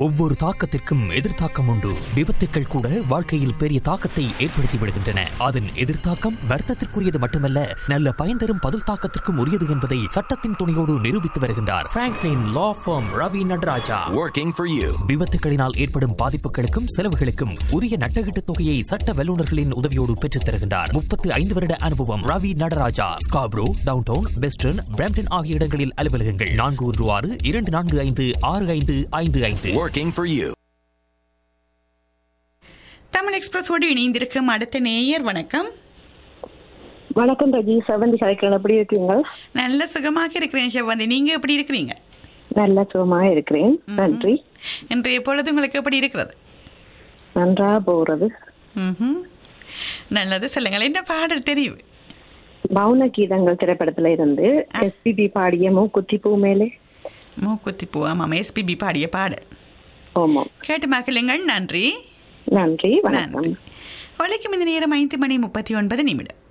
ஒவ்வொரு தாக்கத்திற்கும் எதிர்த்தாக்கம் உண்டு விபத்துக்கள் கூட வாழ்க்கையில் பெரிய தாக்கத்தை ஏற்படுத்தி விடுகின்றன அதன் எதிர்த்தாக்கம் வர்த்தத்திற்குரியது மட்டுமல்ல நல்ல பயன் தரும் பதில் தாக்கத்திற்கும் உரியது என்பதை சட்டத்தின் துணையோடு நிரூபித்து வருகின்றார் Franklin law firm Ravi Nataraja Working for you. விபத்துகளினால் ஏற்படும் பாதிப்புகளுக்கும் செலவுகளுக்கும் உரிய நட்டகீட்டு தொகையை சட்ட வல்லுநர்களின் உதவியோடு பெற்றுத் தருகின்றார் முப்பத்து ஐந்து வருட அனுபவம் Ravi Nataraja Scarborough downtown western Brampton ஆகிய இடங்களில் அலுவலகங்கள் நான்கு ஒன்று ஆறு இரண்டு நான்கு ஐந்து ஆறு ஐந்து ஐந்து ஐந்து Working for you. தமிழ் எக்ஸ்பிரஸோடு இணைந்திருக்கும் அடுத்த நேயர் வணக்கம் வணக்கம் ரஜி செவந்தி கலைக்கிறேன் எப்படி இருக்கீங்க நல்ல சுகமாக இருக்கிறேன் செவ்வந்தி நீங்க எப்படி இருக்கிறீங்க நல்ல சுகமாக இருக்கிறேன் நன்றி இன்றைய பொழுது உங்களுக்கு எப்படி இருக்கிறது நன்றா போறது ம்ஹும். நல்லது சொல்லுங்கள் என்ன பாடல் தெரியும் மௌன கீதங்கள் திரைப்படத்துல இருந்து எஸ்பிபி பாடிய மூக்குத்தி பூ மேலே மூக்குத்தி பூ ஆமாம் எஸ்பிபி பாடிய பாடல் ஆமாம் கேட்டு மகிழுங்கள் நன்றி நன்றி வணக்கம் நன்றி ஒலைக்கும் இந்த நேரம் ஐந்து மணி முப்பத்தி ஒன்பது நிமிடம்